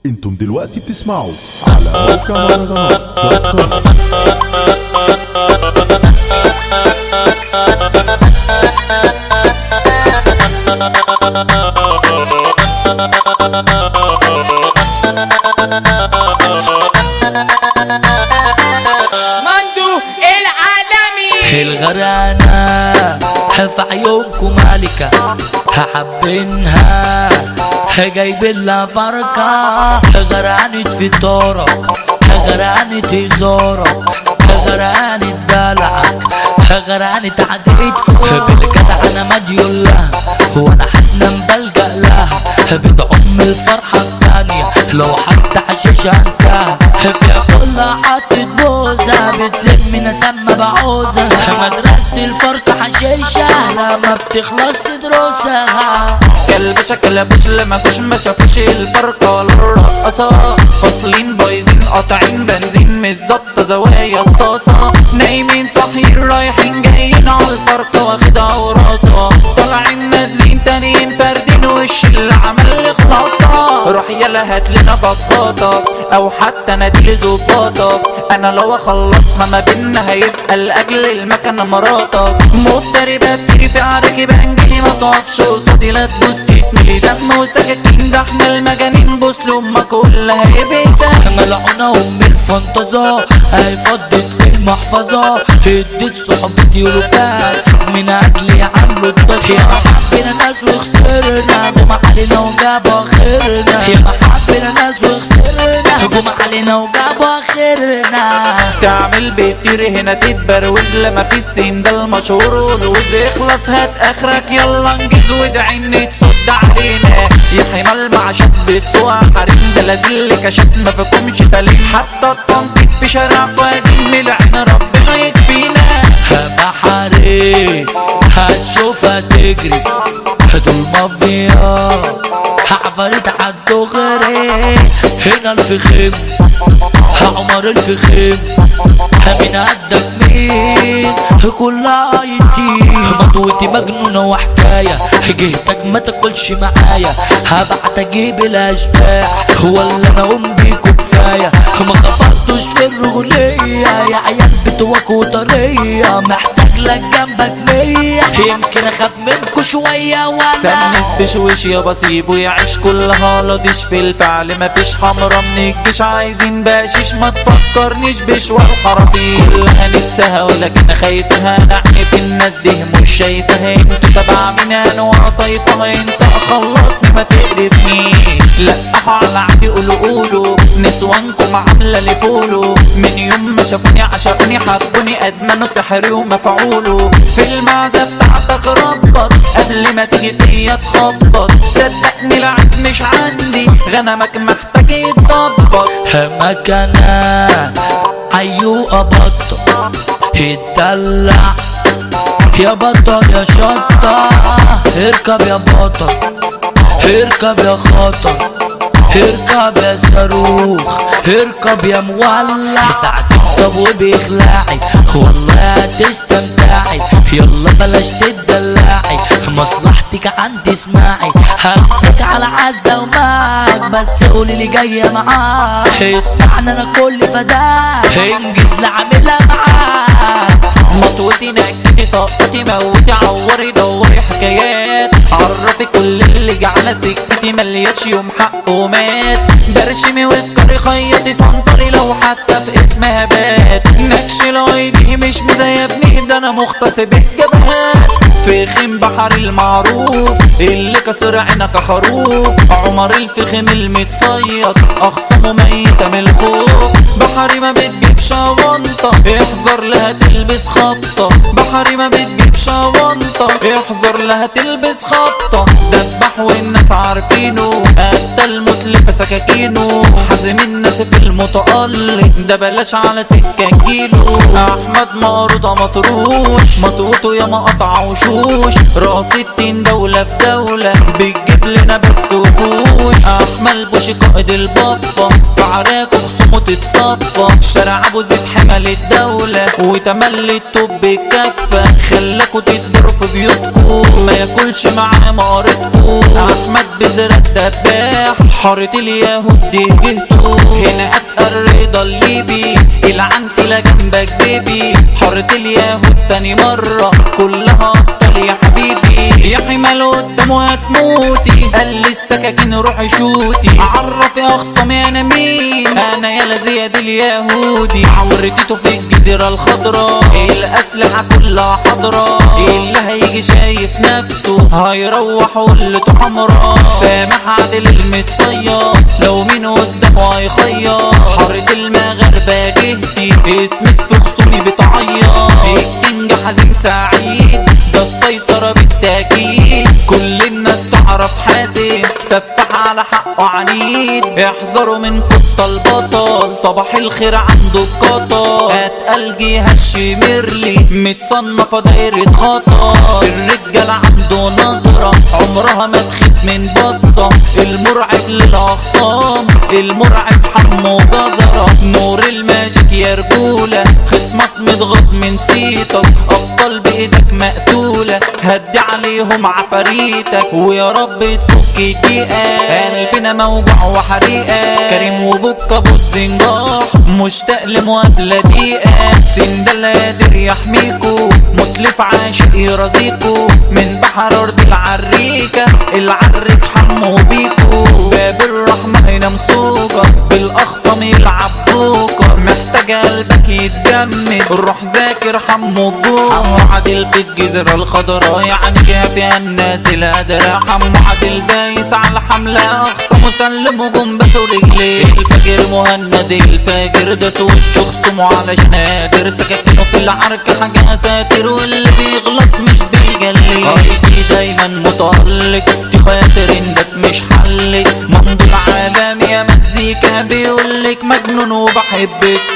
انتم دلوقتي بتسمعوا على موقع مهرجانات دوت كوم مندو العالمي الغرانة في عيونكم مالكة هحبنها جايب لها فرقة غرانة في طارك غرانة هزارك غرانة دلعك غرانة عديت بالجدع انا مديون لها وانا حسنا بلجأ لها بتعم الفرحة في ثانية لو حتى حشيشة انتهى في كل حطت بوزة بتلم نسمة بعوزة مدرسة الفرق حشيشة لما بتخلص دروسها كلب شكل بوش لما كوش ما شافوش الفرقة ولا الرقصة فاصلين بايظين قاطعين بنزين مش ظابطة زوايا الطاسة نايمين صاحيين رايحين جايين على الفرقة واخدها وراسة طالعين نازلين تانيين فاردين وش اللي عمل لي خلاصة روح يلا هات لنا بطاطا او حتى نادي ظباطة انا لو اخلصنا ما بينا هيبقى لاجل المكان مراتك مفتري بفتري في عركي بانجلي ما تقفش قصادي لا تبوس تتملي دم وسكاكين ده احنا المجانين بوس لما كلها يبيسة ملعونة ام الفانتازا هي فضت المحفظة اديت صحبتي ولفات من اجلي عملوا التصا يا محبنا ناس وخسرنا هجوم علينا وجابوا اخرنا يا محبنا ناس وخسرنا هجوم علينا وجابوا اخرنا تعمل بتطير هنا تتبروز لما في السين ده المشهور والوز يخلص هات اخرك يلا انجز وادعي ان تصد علينا يا حمال مع شاب بتسوق حريم ده لا دي اللي كشف ما فيكمش سليم حتى التنطيط في شارع قديم ملعن ربنا يكفينا بحري هتشوفها تجري دول مافيا عفريت عالدغري هنا الفخم عمر الفخم من قدك مين كلها ايدي مطوتي مجنونة وحكاية جهتك ما تاكلش معايا هبعت اجيب الاشباح ولا انا ام بيكوا كفاية ما خبطتش في الرجولية يا عيال بتوك وطرية محتاج لك جنبك مية يمكن اخاف منكوا شوية ولا سنس بشوش يا بسيبه يعيش كلها لطيش في الفعل مفيش حمرا من الجيش عايزين باشيش ما تفكرنيش بشوار حرفي كلها نفسها ولكن خايفها نعنف الناس دي مش شايفها انتوا تبع من انواع طايفها انت خلصني ما تقرفنيش لقحوا على عادي قولوا قولوا نسوانكم عامله لفولو من يوم ما شافوني عشقوني حبوني ادمنوا سحري ومفعوله في المعزه بتاعتك ربط قبل ما تيجي فيا تخبط صدقني العيب مش عندي غنمك محتاج يتظبط مكانة عيو بطة يتدلع يا بطل يا شطة اركب يا بطل اركب يا خطر اركب يا صاروخ اركب يا مولع ساعتك طب وبيخلعي والله هتستمتعي يلا بلاش تدلعي مصلحتك عندي اسمعي هاخدك على عزة وماك بس قولي لي جاية معاك اسمعني انا كل فداك انجز لعاملها معاك مطوتي نكتي سقطي موتي عوري دوري حكايات عرفي كل اللي جه على سكتي ملياش يوم حق ومات برشمي وسكري خيطي سنطري لو حتى في اسمها بات نكش الايدي مش مزيبني ده انا مغتصب الجبهات فخم بحر المعروف اللي كسر عينك خروف عمر الفخم المتصيد اخصمه ميتة من الخوف بحري ما بتجيبش شونطة احذر لها تلبس خبطة بحري ما بتجيبش شونطة احذر لها تلبس خبطة دبح والناس عارفينه قتل متلف سكاكينه حازم الناس في المتألق ده بلاش على سكاكينه احمد مقروطة مطروش مطوطه يا مقطع وشوش راس التين دولة في دولة بتجيب لنا بس وحوش احمد بوش قائد البفة في عراك خصومه تتصفى شارع ابو زيد حمل الدولة وتملي التوب بالكفة خلاكوا تكبروا في بيوتكوا ما ياكلش معاه مقارتكوا احمد بزر الدباح حارة اليهود دي جهته هنا اتقى الرضا الليبي العنتلة جنبك بيبي حارة اليهود تاني مرة كلها ابطال يا حبيبي يا حمال قدامه هتموتي قال لي السكاكين روحي شوتي عرف يا خصمي انا مين انا يا زياد اليهودي عورتيته في الجزيرة الخضراء الاسلحة كلها حضرة اللي هيجي شايف نفسه هيروح قلته حمراء سامح عادل المتصيد لو مين قدامه هيخيط حارة المغاربة جهتي اسمك في خصومي بتعيط الكينج حزين سعيد ده السيطرة بالتأكيد كل الناس تعرف حازم سفح على حقه عنيد احذروا من قطة البطل صباح الخير عنده القطر اتقل جهة الشميرلي متصنفة دايرة خطر الرجال عنده نظرة عمرها ما تخيب من بصة المرعب للأخصام المرعب حمو جزرة نور الماجيك يا رجولة خصمك متغاظ من صيتك أبطال بإيدك مقتولة هدي عليهم عفاريتك ويا رب تفك الدقيقة قلبنا موجوع وحريقة كريم وبكة بالزنجاح مشتاق لمقابلة دقيقة سندل قادر يحميكو متلف عاشق يرازيكو من بحر أرض العريكة العريك حمو بيكو باب الرحمة هنا مسوجة بالأخصم يلعب بوكر محتاج قلبك يتجمد روح ذاكر حمو الجوع حمو عادل في الجزيرة الخضراء يعني جه فيها الناس القادرة حمو عادل دايس على حملة أخصم وسلموا جنبته رجليه الفجر مهند الفاجر ده وشه خصمه علشان قادر سكاكينه في العركة حاجة أساتر واللي بيغلط مش بيجلي قايدي دايما متألق تخاطر انك مش حلك ممضي العالم يا مزيكا بيقولك مجنون وبحبك